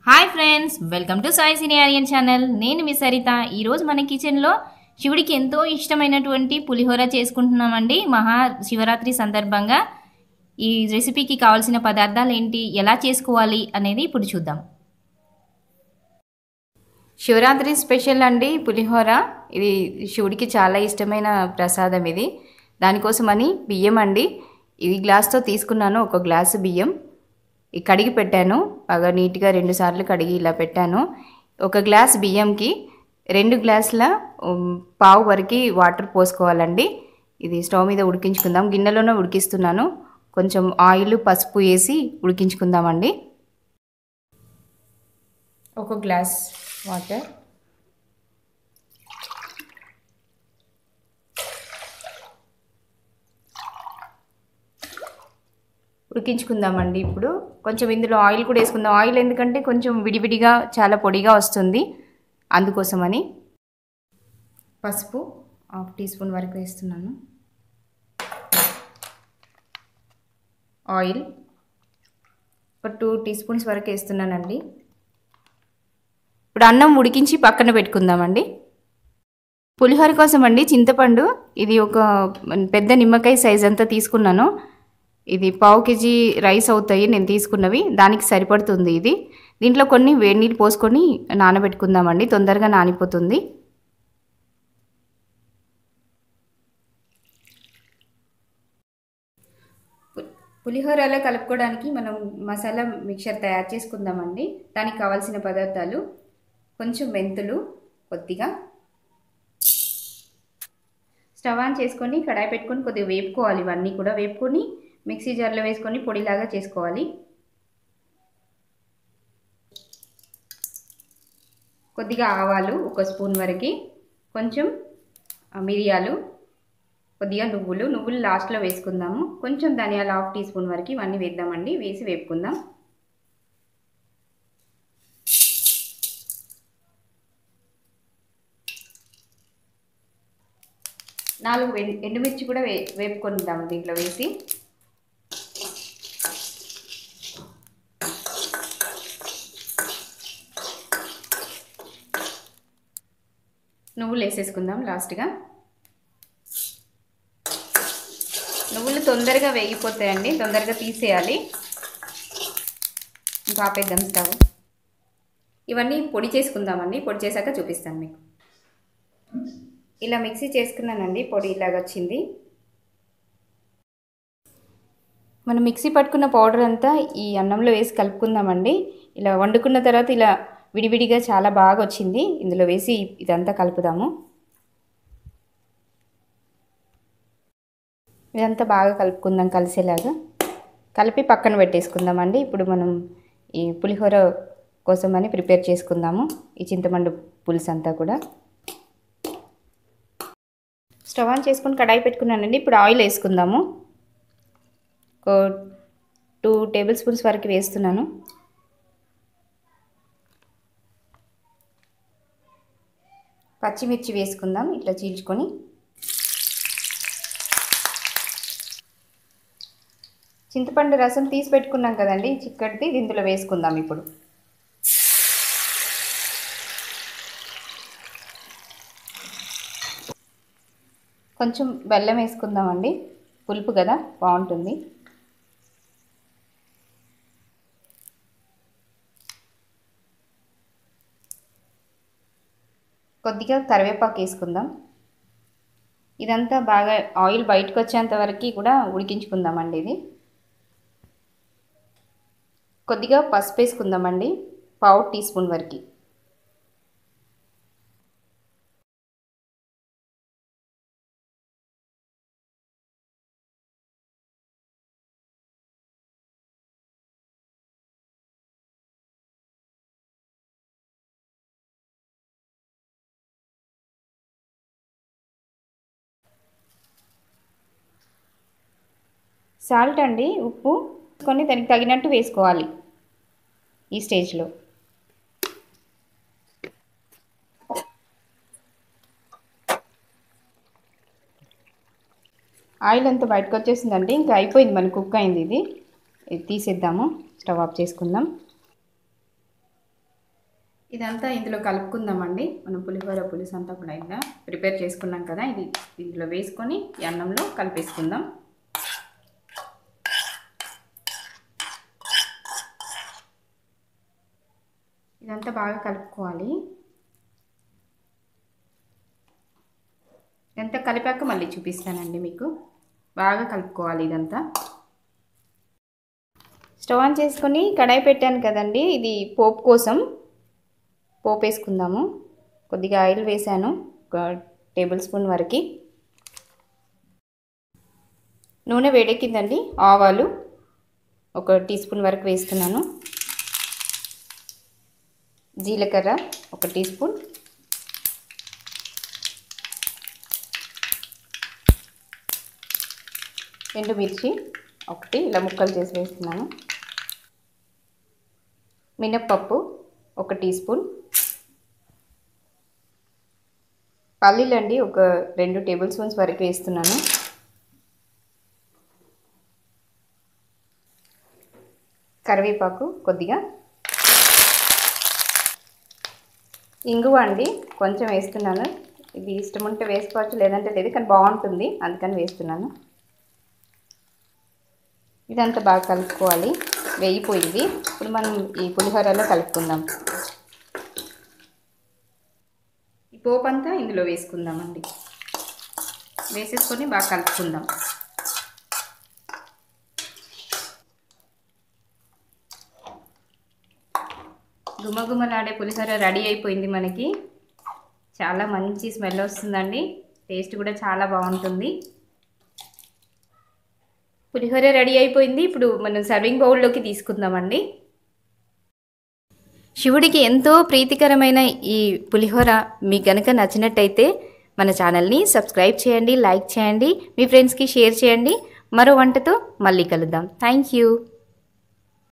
hi friends welcome to Sai సినియారియన్ channel నేను మీ సరిత ఈరోజు మన కిచెన్లో శివుడికి ఎంతో ఇష్టమైనటువంటి పులిహోర చేసుకుంటున్నామండి మహా శివరాత్రి సందర్భంగా ఈ రెసిపీకి కావాల్సిన పదార్థాలు ఏంటి ఎలా చేసుకోవాలి అనేది ఇప్పుడు చూద్దాం శివరాత్రి స్పెషల్ అండి పులిహోర ఇది శివుడికి చాలా ఇష్టమైన ప్రసాదం ఇది దానికోసమని బియ్యం అండి ఇది గ్లాస్తో తీసుకున్నాను ఒక గ్లాసు బియ్యం ఈ కడిగి పెట్టాను బాగా నీట్గా రెండు సార్లు కడిగి ఇలా పెట్టాను ఒక గ్లాస్ బియ్యంకి రెండు గ్లాసుల ఉమ్, పావు వరకు వాటర్ పోసుకోవాలండి ఇది స్టవ్ మీద ఉడికించుకుందాం గిన్నెలోనే ఉడికిస్తున్నాను కొంచెం ఆయిల్ పసుపు వేసి ఉడికించుకుందామండి ఒక గ్లాస్ వాటర్ ఉడికించుకుందామండి ఇప్పుడు కొంచెం ఇందులో ఆయిల్ కూడా వేసుకుందాం ఆయిల్ ఎందుకంటే కొంచెం విడివిడిగా చాలా పొడిగా వస్తుంది అందుకోసమని పసుపు హాఫ్ టీ స్పూన్ వరకు వేస్తున్నాను ఆయిల్ ఒక టూ టీ స్పూన్స్ వరకు వేస్తున్నానండి ఇప్పుడు అన్నం ఉడికించి పక్కన పెట్టుకుందామండి పులిహోర కోసం అండి చింతపండు ఇది ఒక పెద్ద నిమ్మకాయ సైజ్ అంతా తీసుకున్నాను ఇది పావు కేజీ రైస్ అవుతాయి నేను తీసుకున్నవి దానికి సరిపడుతుంది ఇది దీంట్లో కొన్ని వేడి నీళ్ళు పోసుకొని నానబెట్టుకుందామండి తొందరగా నానిపోతుంది పు- పులిహోరలో కలుపుకోవడానికి మనం మసాలా మిక్చర్ తయారు చేసుకుందామండి దానికి కావాల్సిన పదార్థాలు కొంచెం మెంతులు కొద్దిగా స్టవ్ ఆన్ చేసుకొని కడాయి పెట్టుకొని కొద్దిగా వేపుకోవాలి ఇవన్నీ కూడా వేపుకొని మిక్సీ జార్లో వేసుకొని పొడిలాగా చేసుకోవాలి కొద్దిగా ఆవాలు ఒక స్పూన్ వరకు కొంచెం ఆ, మిరియాలు కొద్దిగా నువ్వులు నువ్వులు లాస్ట్లో వేసుకుందాము కొంచెం ధనియాలు హాఫ్ టీ స్పూన్ వరకు ఇవన్నీ వేద్దామండి వేసి వేపుకుందాం నాలుగు వెం- ఎండుమిర్చి కూడా వే వేపుకుందాం దీంట్లో వేసి నువ్వులు వేసేసుకుందాం లాస్ట్గా నువ్వులు తొందరగా వేగిపోతాయండి తొందరగా తీసేయాలి ఇంకా ఆపేద్దాం స్టవ్ ఇవన్నీ పొడి చేసుకుందామండి పొడి చేశాక చూపిస్తాను మీకు ఇలా మిక్సీ చేసుకున్నానండి పొడి ఇలాగ వచ్చింది మనం మిక్సీ పట్టుకున్న పౌడర్ అంతా ఈ అన్నంలో వేసి కలుపుకుందామండి ఇలా వండుకున్న తర్వాత ఇలా విడివిడిగా చాలా బాగా వచ్చింది ఇందులో వేసి ఇదంతా కలుపుదాము ఇదంతా బాగా కలుపుకుందాం కలిసేలాగా కలిపి పక్కన పెట్టేసుకుందామండి ఇప్పుడు మనం ఈ పులిహోర కోసమని ప్రిపేర్ చేసుకుందాము ఈ చింతపండు పులుసు అంతా కూడా స్టవ్ ఆన్ చేసుకొని కడాయి పెట్టుకున్నానండి ఇప్పుడు ఆయిల్ వేసుకుందాము ఒక టూ టేబుల్ స్పూన్స్ వరకు వేస్తున్నాను పచ్చిమిర్చి వేసుకుందాం ఇట్లా చీల్చుకొని చింతపండు రసం తీసి పెట్టుకున్నాం కదండి చిక్కటిది ఇది ఇందులో వేసుకుందాం ఇప్పుడు కొంచెం బెల్లం వేసుకుందామండి పులుపు కదా బాగుంటుంది కొద్దిగా కరివేపాకు వేసుకుందాం ఇదంతా బాగా ఆయిల్ బయటకు వచ్చేంత వరకు కూడా ఉడికించుకుందామండి ఇది కొద్దిగా పసుపు వేసుకుందామండి పావు టీ స్పూన్ వరకు సాల్ట్ అండి ఉప్పు కొన్ని దానికి తగినట్టు వేసుకోవాలి ఈ స్టేజ్లో ఆయిల్ అంతా బయటకు వచ్చేసిందండి ఇంకా అయిపోయింది మనకు కుక్ అయింది ఇది ఇది తీసేద్దాము స్టవ్ ఆఫ్ చేసుకుందాం ఇదంతా ఇందులో కలుపుకుందామండి మనం పులిహోర పులుసు అంతా కూడా ఇలా ప్రిపేర్ చేసుకున్నాం కదా ఇది ఇందులో వేసుకొని ఈ అన్నంలో కలిపేసుకుందాం ఇదంతా బాగా కలుపుకోవాలి ఇదంతా కలిపాక మళ్ళీ చూపిస్తానండి మీకు బాగా కలుపుకోవాలి ఇదంతా స్టవ్ ఆన్ చేసుకొని కడాయి పెట్టాను కదండి ఇది పోపు కోసం పోపు వేసుకుందాము కొద్దిగా ఆయిల్ వేసాను ఒక టేబుల్ స్పూన్ వరకు నూనె వేడెక్కిందండి ఆవాలు ఒక టీ స్పూన్ వరకు వేస్తున్నాను జీలకర్ర ఒక టీ స్పూన్ ఎండుమిర్చి ఒకటి ఇలా ముక్కలు చేసి వేస్తున్నాను మినప్పప్పు ఒక టీ స్పూన్ పల్లీలండి ఒక రెండు టేబుల్ స్పూన్స్ వరకు వేస్తున్నాను కరివేపాకు కొద్దిగా ఇంగువ అండి కొంచెం వేస్తున్నాను ఇది ఇష్టం ఉంటే వేసుకోవచ్చు లేదంటే లేదు కానీ బాగుంటుంది అందుకని వేస్తున్నాను ఇదంతా బాగా కలుపుకోవాలి వేగిపోయింది ఇప్పుడు మనం ఈ పులిహోరలో కలుపుకుందాం ఈ పోపు అంతా ఇందులో వేసుకుందామండి వేసేసుకొని బాగా కలుపుకుందాం గుమగుమలాడే పులిహోర రెడీ అయిపోయింది మనకి చాలా మంచి స్మెల్ వస్తుందండి టేస్ట్ కూడా చాలా బాగుంటుంది పులిహోర రెడీ అయిపోయింది ఇప్పుడు మనం సర్వింగ్ బౌల్లోకి తీసుకుందామండి శివుడికి ఎంతో ప్రీతికరమైన ఈ పులిహోర మీకు కనుక నచ్చినట్టయితే మన ఛానల్ని సబ్స్క్రైబ్ చేయండి లైక్ చేయండి మీ ఫ్రెండ్స్కి షేర్ చేయండి మరో వంటతో మళ్ళీ కలుద్దాం థ్యాంక్ యూ